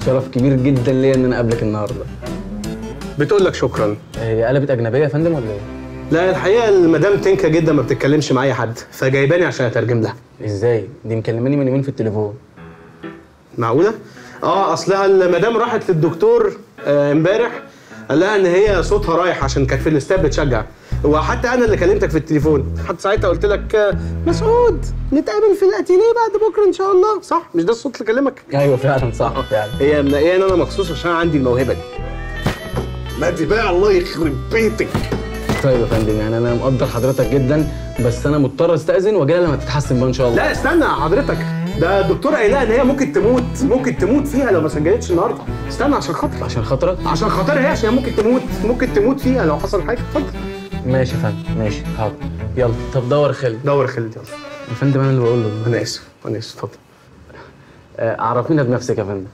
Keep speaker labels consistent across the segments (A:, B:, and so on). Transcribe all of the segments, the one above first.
A: شرف كبير جدا ليا ان انا اقابلك النهارده
B: بتقول لك شكرا
A: هي قلبت اجنبيه يا فندم ولا ايه
B: لا الحقيقه المدام تنكه جدا ما بتتكلمش مع اي حد فجايباني عشان اترجم لها
A: ازاي دي مكلماني من يومين في التليفون
B: معقوله اه اصلها المدام راحت للدكتور آه، امبارح قال لها ان هي صوتها رايح عشان كانت في الاستاد بتشجع وحتى انا اللي كلمتك في التليفون حتى ساعتها قلت لك آه، مسعود نتقابل في الاتيليه بعد بكره ان شاء الله صح مش ده الصوت اللي كلمك
A: ايوه فعلا صح فعلا
B: هي منقياني انا مخصوص عشان عندي الموهبه دي
C: ما دي بقى الله يخرب بيتك
A: طيب يا فندم يعني انا مقدر حضرتك جدا بس انا مضطر استاذن واجي لها لما تتحسن بقى ان شاء الله
B: لا استنى حضرتك ده الدكتور قايلها ان هي ممكن تموت ممكن تموت فيها لو ما سجلتش النهارده استنى عشان خاطري
A: عشان خاطرك
B: عشان خاطرها هي عشان هي ممكن تموت ممكن تموت فيها لو حصل حاجه اتفضل
A: ماشي يا فندم ماشي حاضر يلا طب دور خالد
B: دور خالد يلا
A: يا فندم انا اللي بقول له
B: انا اسف انا اسف اتفضل
A: آه، عرفينا بنفسك يا فندم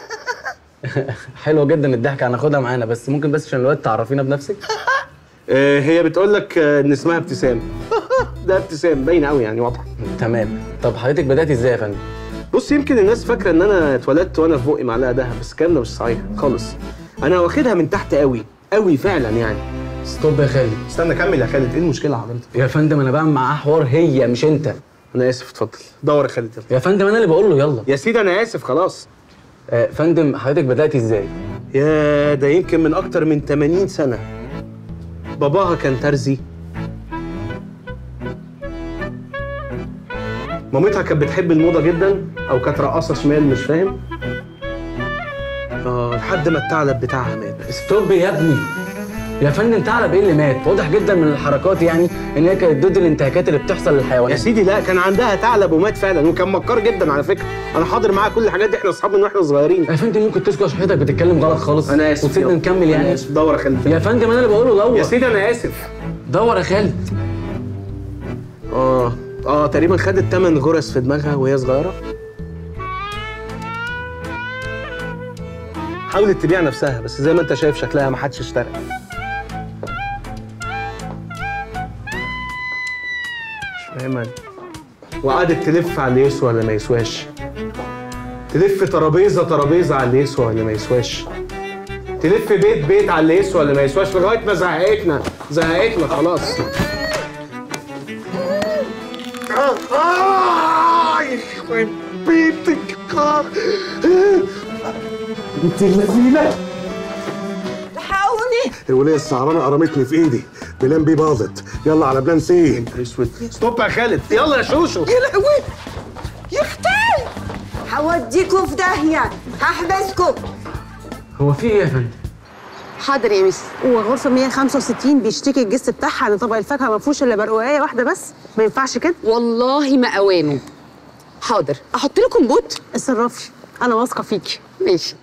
A: حلوه جدا الضحكه هناخدها معانا بس ممكن بس عشان الوقت تعرفينا بنفسك
B: آه هي بتقول لك آه ان اسمها ابتسام ده ابتسام باينه قوي يعني واضحه
A: تمام طب حضرتك بدات ازاي يا فندم
B: بص يمكن الناس فاكره ان انا اتولدت وانا في بقي معلقه دهب بس الكلام ده مش صحيح خالص انا واخدها من تحت قوي قوي فعلا يعني
A: ستوب يا خالد
B: استنى كمل يا خالد ايه المشكله حضرتك
A: يا فندم انا بعمل معاه حوار هي مش انت
B: انا اسف اتفضل دور يا خالد يلا
A: يا فندم انا اللي بقول له يلا
B: يا سيدي انا اسف خلاص
A: آه، فندم حضرتك بدات ازاي
B: يا ده يمكن من اكتر من 80 سنه باباها كان ترزي مامتها كانت بتحب الموضه جدا او كانت رقاصه شمال مش فاهم اه لحد ما الثعلب بتاعها مات
A: ستوب يا ابني يا فندم ثعلب ايه اللي مات واضح جدا من الحركات يعني ان هي كانت ضد الانتهاكات اللي بتحصل
B: يا
A: للحيوانات
B: سيدي لا كان عندها ثعلب ومات فعلا وكان مكار جدا على فكره انا حاضر معاها كل الحاجات دي احنا اصحاب من واحنا صغيرين
A: يا فندم ممكن تسكت عشان حضرتك بتتكلم غلط خالص
B: انا اسف
A: وتسيبنا
B: يلا.
A: نكمل
B: أنا
A: يعني
B: آسف. دور يا خالد
A: يا فندم انا اللي بقول له دور
B: يا سيدي انا اسف
A: دور يا خالد
B: اه اه تقريبا خدت ثمان غرز في دماغها وهي صغيره حاولت تبيع نفسها بس زي ما انت شايف شكلها ما حدش اشترى مش فاهم أنا. وقعدت تلف على اللي يسوى ولا ما يسواش تلف ترابيزه ترابيزه على اللي يسوى ولا ما يسواش تلف بيت بيت على اللي يسوى ولا ما يسواش لغايه ما زهقتنا زهقتنا خلاص
C: آه يخرب بيتك آه. انت اللذينة
D: الحقوني
C: الولية السعرانة قرمتني في ايدي بلان بي باظت يلا على بلان سي
B: اسود ستوب يا خالد يلا يا شوشو
D: يا لهوي يا اختي هوديكوا في داهيه هحبسكوا
A: هو في ايه يا فندم
E: حاضر يا مس هو غرفه 165 بيشتكي الجست بتاعها ان طبق الفاكهه ما فيهوش الا برقوقيه واحده بس ما ينفعش كده
F: والله ما اوانه حاضر احط لكم بوت
E: اتصرفي انا واثقه فيكي
F: ماشي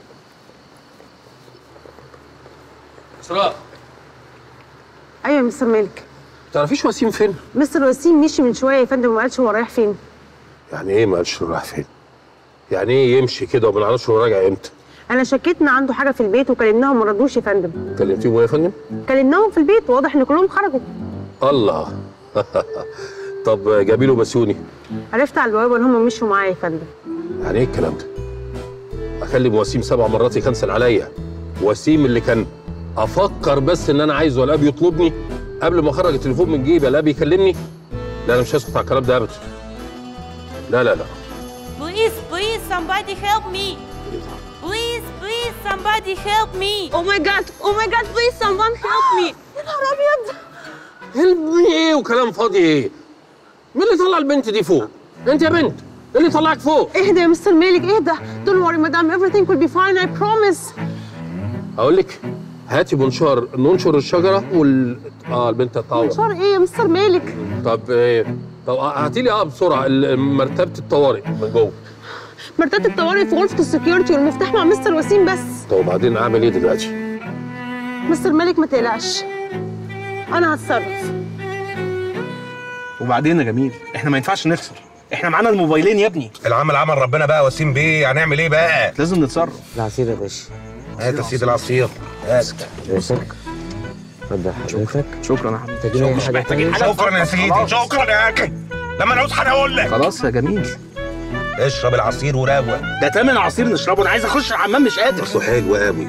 B: اسراء
E: ايوه يا مستر مالك
B: تعرفيش وسيم فين؟
E: مستر وسيم مشي من شويه يا فندم وما قالش هو رايح فين
G: يعني ايه ما قالش له رايح فين؟ يعني ايه يمشي كده وما نعرفش هو راجع امتى؟
E: انا شكيت ان عنده حاجه في البيت وكلمناهم ما ردوش يا فندم
G: كلمتيهم ايه يا فندم؟
E: كلمناهم في البيت واضح ان كلهم خرجوا
G: الله طب جابي له بسيوني
E: عرفت على البوابه ان هم مشوا معايا يا فندم
G: يعني ايه الكلام ده؟ اكلم وسيم سبع مرات يكنسل عليا وسيم اللي كان افكر بس ان انا عايزه الاقيه بيطلبني قبل ما اخرج التليفون من جيبي الاقيه بيكلمني لا انا مش هسكت على الكلام ده ابدا لا لا لا
H: Please, please, somebody help me. Please, please, somebody help me.
E: او ماي جاد او ماي جاد بليز someone help me يا نهار ابيض
G: هلبني ايه وكلام فاضي ايه؟ مين اللي طلع البنت دي فوق؟ انت يا بنت إيه اللي طلعك فوق؟
E: اهدى يا مستر مالك اهدى don't worry مدام everything will be fine I promise
G: اقول لك هاتي منشار ننشر الشجره وال اه البنت هتعور
E: شعر ايه يا مستر مالك
G: طب ايه طب هاتي لي اه بسرعه ال- مرتبه الطوارئ من جوه
E: مرتبة الطوارئ في غرفة السكيورتي والمفتاح مع مستر وسيم بس
G: طب وبعدين اعمل ايه دلوقتي؟
E: مستر مالك ما تقلقش انا هتصرف
B: وبعدين يا جميل احنا ما ينفعش نخسر احنا معانا الموبايلين يا ابني
I: العمل عمل ربنا بقى وسيم بيه هنعمل ايه بقى؟
B: لازم نتصرف
A: العصير يا باشا
I: هات يا سيدي العصير هات
A: شكرا اتفضل حضرتك
B: شكرا يا حبيبي
A: تجيب اي حاجه تانية
I: شكرا يا سيدي شكرا يا اخي لما نعوز حاجه اقول لك
B: خلاص يا جميل
I: اشرب العصير وروق
B: ده تمن عصير نشربه انا عايز اخش الحمام مش قادر
I: اصله حلو قوي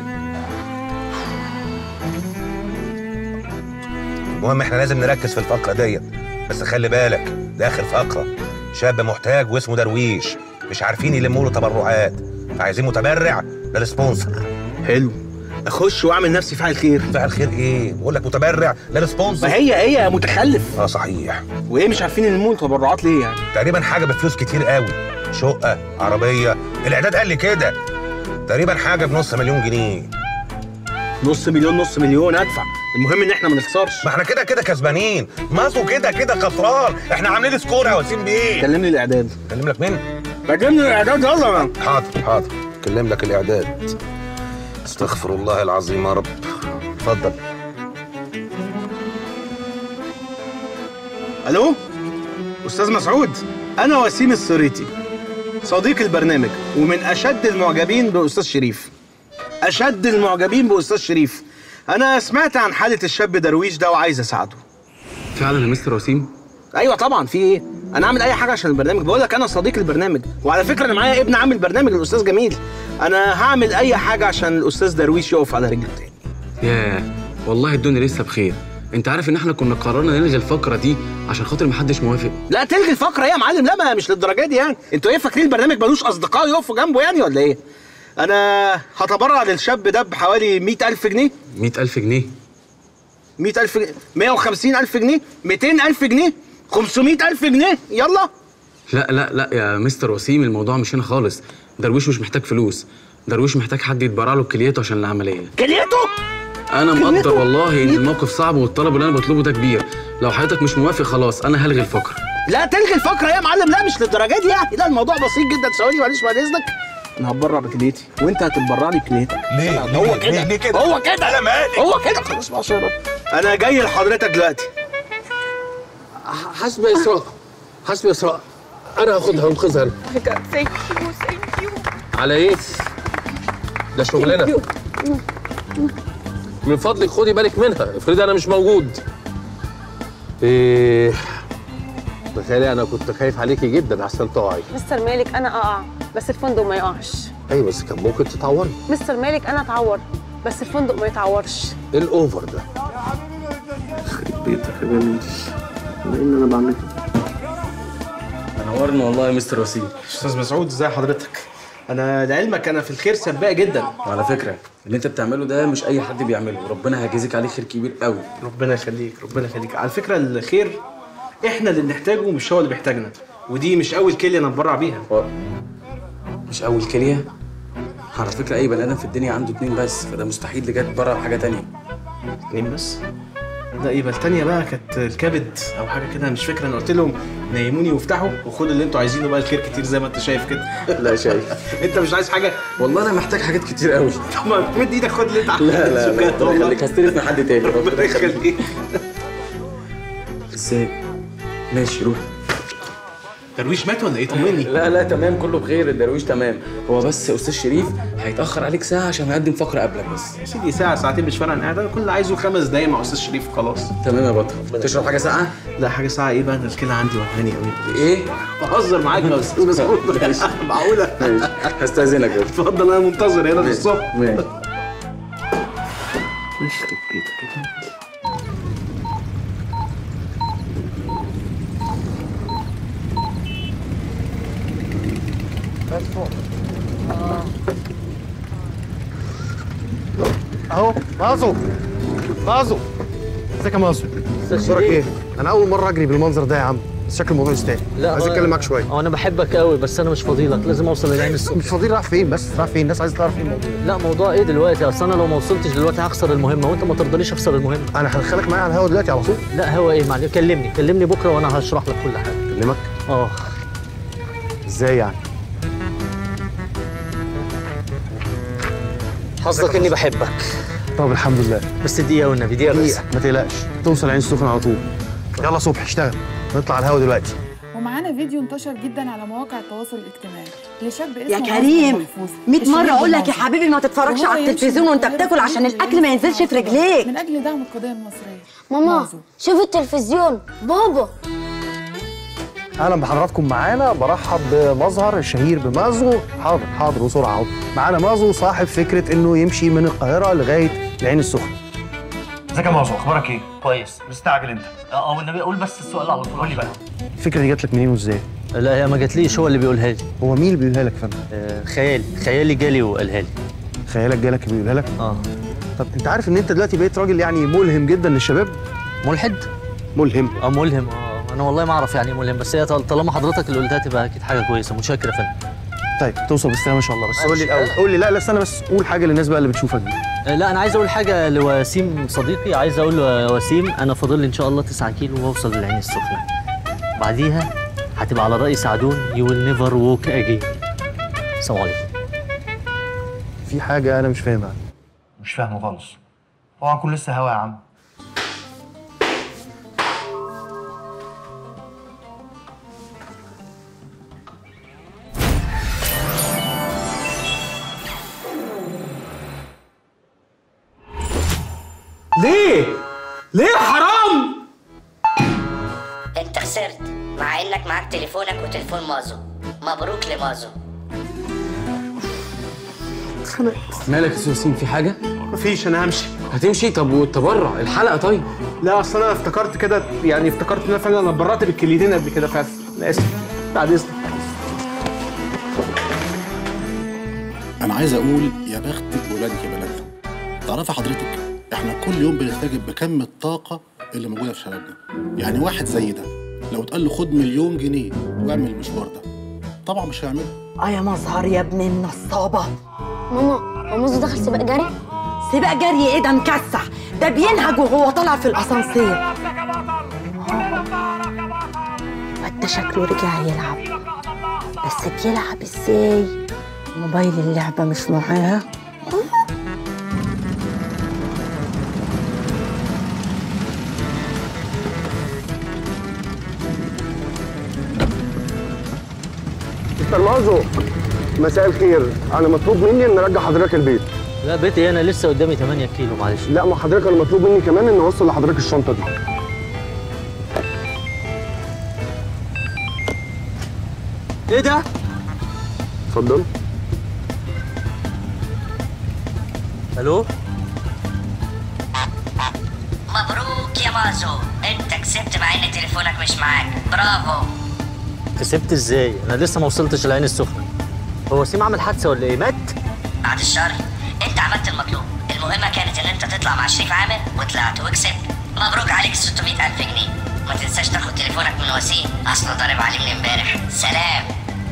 I: المهم احنا لازم نركز في الفقره ديت بس خلي بالك ده اخر فقره شاب محتاج واسمه درويش مش عارفين يلموا له تبرعات فعايزين متبرع للسبونسر
B: حلو اخش واعمل نفسي فاعل خير
I: فعل خير ايه بقول لك متبرع للسبونسر
B: ما هي هي يا متخلف
I: اه صحيح
B: وايه مش عارفين يلموا تبرعات ليه يعني
I: تقريبا حاجه بفلوس كتير قوي شقه عربيه الاعداد قال لي كده تقريبا حاجه بنص مليون جنيه
B: نص مليون نص مليون ادفع المهم ان احنا ما نخسرش
I: ما احنا كده كده كسبانين مازو كده كده خسران احنا عاملين سكور يا وسيم بيه
B: كلمني الاعداد
I: كلم لك مين
B: كلمني الاعداد يلا
I: حاضر حاضر كلم لك الاعداد استغفر الله العظيم يا رب اتفضل
B: الو استاذ مسعود انا وسيم السريتي صديق البرنامج ومن اشد المعجبين باستاذ شريف اشد المعجبين باستاذ شريف انا سمعت عن حاله الشاب درويش ده وعايز اساعده
A: فعلا يا مستر وسيم
B: ايوه طبعا في ايه انا اعمل اي حاجه عشان البرنامج بقول لك انا صديق البرنامج وعلى فكره انا معايا ابن عم البرنامج الاستاذ جميل انا هعمل اي حاجه عشان الاستاذ درويش يقف على رجله تاني
A: ياه والله الدنيا لسه بخير انت عارف ان احنا كنا قررنا نلغي الفقره دي عشان خاطر محدش موافق
B: لا تلغي الفقره ايه يا معلم لا ما مش للدرجه دي يعني انتوا ايه فاكرين البرنامج ملوش اصدقاء يقفوا جنبه يعني ولا ايه انا هتبرع للشاب ده بحوالي 100000 جنيه
A: 100000 جنيه
B: 100000 جنيه 150000 جنيه 200000 جنيه 500000 جنيه يلا
A: لا لا لا يا مستر وسيم الموضوع مش هنا خالص درويش مش محتاج فلوس درويش محتاج حد يتبرع له بكليته عشان العمليه
B: كليته
A: انا
B: كليته؟
A: مقدر والله ان الموقف صعب والطلب اللي انا بطلبه ده كبير لو حضرتك مش موافق خلاص انا هلغي الفقره
B: لا تلغي الفقره يا معلم لا مش للدرجه دي يعني لا الموضوع بسيط جدا ثواني معلش بعد اذنك انا هتبرع بكليتي وانت هتتبرع لي بكليتك
I: ليه
B: هو كده
I: ليه, ليه كده
B: هو كده
I: انا مالي
B: هو كده خلاص بقى عشان رب. انا جاي لحضرتك دلوقتي
G: حسبي يا اسراء حسبي يا اسراء انا هاخدها وانقذها أنا.
H: Oh my God, thank you, thank you.
G: على ايه ده شغلنا من فضلك خدي بالك منها افرضي انا مش موجود ايه تخيلي انا كنت خايف عليكي جدا احسن تقعي
E: مستر مالك انا اقع بس الفندق ما يقعش
G: ايوه بس كان ممكن تتعوري
E: مستر مالك انا اتعور بس الفندق ما يتعورش
G: ايه الاوفر ده
B: بيتك يا جميل ايه اللي انا بعمله
A: نورنا والله يا مستر وسيم
B: استاذ مسعود ازي حضرتك انا لعلمك انا في الخير سباق جدا
A: وعلى فكره اللي انت بتعمله ده مش اي حد بيعمله ربنا هيجازيك عليه خير كبير قوي
B: ربنا يخليك ربنا يخليك على فكره الخير احنا اللي بنحتاجه مش هو اللي بيحتاجنا ودي مش اول كليه انا اتبرع بيها
A: مش اول كليه على فكره اي بني ادم في الدنيا عنده اتنين بس فده مستحيل بجد بره بحاجه تانية
B: اتنين بس لا يبقى التانية بقى كانت الكبد او حاجه كده مش فاكره انا قلت لهم نيموني وافتحوا وخدوا اللي انتوا عايزينه بقى الخير كتير زي ما انت شايف كده
A: لا شايف
B: انت مش عايز حاجه
A: والله انا محتاج حاجات كتير قوي
B: طب ما تمد ايدك خد اللي انت عايزه
A: لا لا
B: بجد
A: ربنا
B: والله.
A: يخليك هستلف من حد تاني
B: ربنا يخليك
A: ازاي ماشي روح
B: درويش مات ولا ايه طمني
A: لا لا تمام كله بخير الدرويش تمام هو بس استاذ شريف هيتاخر عليك ساعه عشان هيقدم فقره قبلك بس
B: يا سيدي ساعه ساعتين مش فارقه انا قاعد انا كل اللي عايزه خمس دقايق مع استاذ شريف خلاص
A: تمام يا بطل تشرب حاجه ساقعه
B: لا حاجه ساعه ايه بقى انا الكلى عندي وهاني قوي
A: ايه
B: بهزر معاك يا استاذ مسعود معقوله
A: ماشي هستاذنك بقى
B: اتفضل انا منتظر هنا في الصبح
A: ماشي
J: اهو مازو مازو ازيك يا مازو اخبارك ايه؟ انا اول مره اجري بالمنظر ده يا عم بس شكل الموضوع يستاهل
K: لا
J: عايز
K: هو-
J: اتكلم معاك شويه
K: هو انا بحبك قوي بس انا مش فضيلك لازم اوصل للعين السخنه
J: مش فاضي رايح فين بس رايح فين الناس عايزه تعرف ايه الموضوع
K: لا موضوع ايه دلوقتي اصل انا لو ما وصلتش دلوقتي هخسر المهمه وانت ما ترضانيش اخسر المهمه
J: انا هدخلك معايا على الهوا دلوقتي على طول
K: لا هو ايه معلش كلمني كلمني بكره وانا هشرح لك كل حاجه
J: اكلمك
K: اه
J: ازاي يعني؟
K: حظك اني بحبك
J: طب الحمد لله
K: بس دقيقه والنبي دقيقه بس
J: دقيقه ما تقلقش توصل عين السخنه على طول يلا صبح اشتغل نطلع على الهوا دلوقتي
L: ومعانا فيديو انتشر جدا على مواقع التواصل الاجتماعي لشاب اسمه
D: يا
L: عاصم
D: كريم
L: محفوظ.
D: 100
L: الشهير
D: مرة أقول لك يا
L: بموضوع.
D: حبيبي ما تتفرجش
L: وهو
D: على
L: يمشي
D: التلفزيون وأنت
L: في
D: بتاكل عشان
L: الطريق
D: الأكل ما ينزلش في رجليك
L: من أجل دعم القضية المصرية
M: ماما
L: مازو.
M: شوف التلفزيون بابا
J: اهلا بحضراتكم معانا برحب بمظهر الشهير بمازو حاضر حاضر بسرعه اهو معانا مازو صاحب فكره انه يمشي من القاهره لغايه العين السخنه ازيك يا مازو اخبارك ايه
K: كويس
J: مستعجل انت
K: اه والنبي اقول بس السؤال على طول قول لي بقى
J: الفكره دي جات لك منين وازاي
K: لا هي ما جاتليش هو اللي بيقولها لي
J: هو مين اللي بيقولها لك يا فندم
K: آه خيالي خيالي جالي وقالها لي
J: خيالك جالك بيقولها لك
K: اه
J: طب انت عارف ان انت دلوقتي بقيت راجل يعني ملهم جدا للشباب
K: ملحد
J: ملهم
K: اه ملهم اه انا والله ما اعرف يعني ايه ملهم بس هي طال- طالما حضرتك اللي قلتها تبقى اكيد حاجه كويسه متشكر يا فندم
J: طيب توصل بالسلامه ان شاء الله بس قول لي الاول قول لي لا لا استنى بس قول حاجه للناس بقى اللي بتشوفك دي
K: آه، لا انا عايز اقول حاجه لوسيم صديقي عايز اقول له يا وسيم انا فاضل لي ان شاء الله 9 كيلو واوصل للعين السخنه بعديها هتبقى على راي سعدون يو ويل نيفر ووك اجين السلام عليكم
J: في حاجه انا مش فاهمها
M: مش فاهمه خالص طبعا كل لسه هوا يا عم
B: ليه؟ ليه حرام؟
N: انت خسرت مع انك معاك تليفونك وتليفون مازو مبروك لمازو
A: مالك يا وسيم في حاجه
B: مفيش انا همشي
A: هتمشي طب والتبرع الحلقه طيب
B: لا اصل انا افتكرت كده يعني افتكرت ان انا فعلا انا اتبرعت بالكليتين قبل كده فعلا انا اسف بعد اذنك
O: انا عايز اقول يا بختك بولادك يا بلدنا تعرفي حضرتك احنا كل يوم بنستجب بكم الطاقه اللي موجوده في شبابنا يعني واحد زي ده لو اتقال له خد مليون جنيه واعمل المشوار ده طبعا مش هيعمله
D: اه يا مظهر يا ابن النصابة
P: ماما هو موزو دخل سباق جري؟
D: سباق جري ايه ده مكسح ده بينهج وهو طالع في الاسانسير وده شكله رجع يلعب بس بيلعب ازاي موبايل اللعبة مش معاه
J: مستر مازو مساء الخير انا مطلوب مني ان ارجع حضرتك البيت
K: لا بيتي انا لسه قدامي 8 كيلو معلش
J: لا ما حضرتك انا مطلوب مني كمان ان اوصل لحضرتك الشنطه دي
K: ايه ده
J: اتفضل
K: الو
N: مبروك يا مازو انت كسبت مع ان تليفونك مش معاك برافو
K: كسبت ازاي انا لسه ما وصلتش العين السخنه هو وسيم عمل حادثه ولا ايه مات
N: بعد الشر انت عملت المطلوب المهمة كانت ان انت تطلع مع شريف عامر وطلعت وكسبت مبروك عليك 600 ألف جنيه ما تنساش تاخد تليفونك من وسيم اصله ضارب عليه من امبارح سلام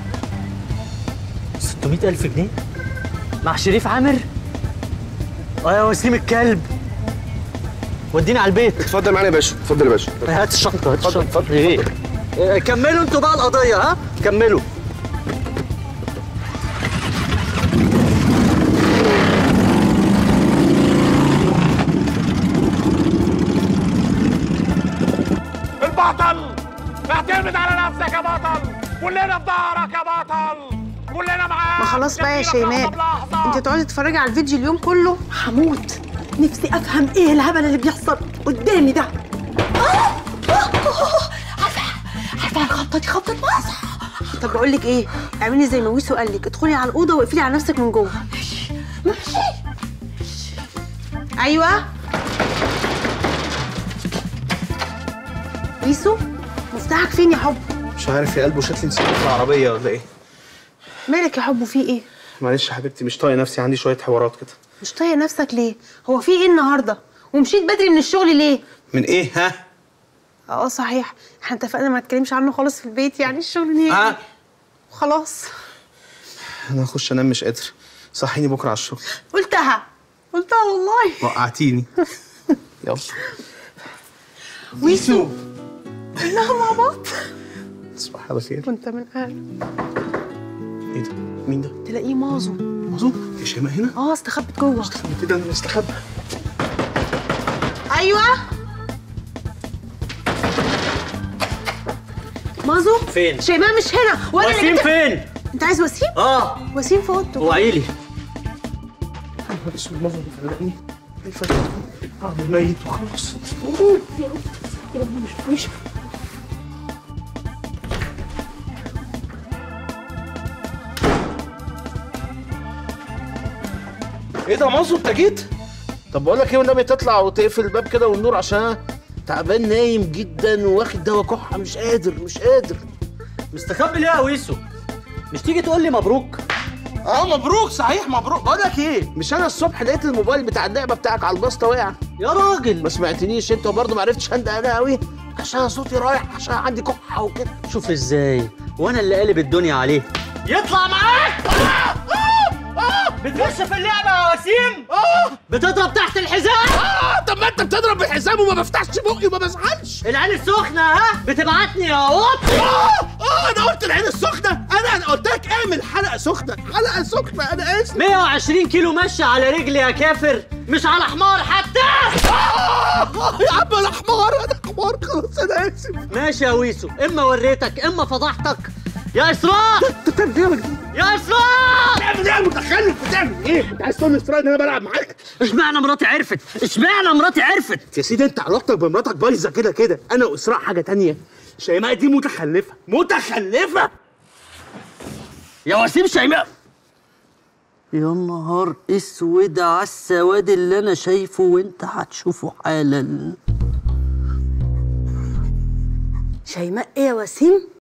K: 600 ألف جنيه مع شريف عامر اه يا وسيم الكلب وديني على البيت
J: اتفضل معانا يا باشا اتفضل يا باشا
K: هات الشنطه هات الشنطه اتفضل ايه إيه، كملوا انتوا بقى القضيه ها كملوا
Q: البطل اعتمد على نفسك يا بطل كلنا في ظهرك يا بطل كلنا معاك
E: ما خلاص بقى يا شيماء انت تقعدي تتفرجي على الفيديو اليوم كله
D: هموت نفسي افهم ايه الهبل اللي بيحصل قدامي ده عارفه عارفه الخبطه دي خبطه مصح
E: طب بقول لك ايه اعملي زي ما ويسو قال لك ادخلي على الاوضه واقفلي على نفسك من جوه ايوه ويسو مفتاحك فين يا حب
B: مش عارف يا قلبه شكلي نسيته في العربيه ولا ايه
E: مالك يا حب في ايه
B: معلش يا حبيبتي مش طايق نفسي عندي شويه حوارات كده
E: مش طايق نفسك ليه هو في ايه النهارده ومشيت بدري من الشغل ليه
B: من ايه ها
E: اه صحيح احنا اتفقنا ما نتكلمش عنه خالص في البيت يعني الشغل نهائي
B: آه.
E: خلاص
B: انا هخش انام مش قادر صحيني بكره على الشغل
E: قلتها قلتها والله
B: وقعتيني يلا
E: ويسو كلنا مع بعض
B: تصبح على خير
E: وانت من اهل
B: ايه ده مين ده
E: تلاقيه مازو
B: مازو يا شيماء هنا
E: اه استخبت جوه
B: كده انا مستخبى
E: ايوه مازو
K: فين؟
E: شيماء مش هنا وانا اللي
K: وسيم
E: جبت-
K: فين؟
E: انت عايز وسيم؟
K: اه
E: وسيم في اوضته
K: وعي لي
B: اسم المازو بيفرقني الفرق اقعد ميت وخلاص ايه ده مازو انت جيت؟ طب بقول لك ايه والنبي تطلع وتقفل الباب كده والنور عشان أنا تعبان نايم جدا واخد دواء كحه مش قادر مش قادر
K: مستخبي ليه يا ويسو مش تيجي تقول لي مبروك
B: اه مبروك صحيح مبروك بقول لك ايه مش انا الصبح لقيت الموبايل بتاع اللعبه بتاعك على البسطه وقع
K: يا راجل
B: ما سمعتنيش انت برضه ما عرفتش هندق انا قوي عشان صوتي رايح عشان عندي كحه وكده
K: شوف ازاي وانا اللي قالب الدنيا عليه يطلع معاك بتغش في اللعبة يا وسيم بتضرب تحت الحزام
B: طب ما انت بتضرب بالحزام وما بفتحش بقي وما بزعلش
K: العين السخنة ها بتبعتني يا قط
B: اه اه انا قلت العين السخنه انا انا قلت لك اعمل حلقه سخنه حلقه سخنه انا اسف
K: 120 كيلو مشي على رجلي يا كافر مش على حمار حتى
B: آه يا عم انا حمار انا حمار خلاص انا اسف
K: ماشي يا ويسو اما وريتك اما فضحتك يا اسراء
B: انت بتعمل ايه
K: يا اسراء
B: بتعمل ايه يا متخلف بتعمل ايه انت عايز تقول لاسراء ان انا بلعب معاك
K: اشمعنى مراتي عرفت اشمعنى مراتي عرفت
B: يا سيدي انت علاقتك بمراتك بايظه كده كده انا واسراء حاجه تانية شيماء دي متخلفه متخلفه
K: يا وسيم شيماء يا نهار اسود على السواد اللي انا شايفه وانت هتشوفه حالا
D: شيماء ايه يا وسيم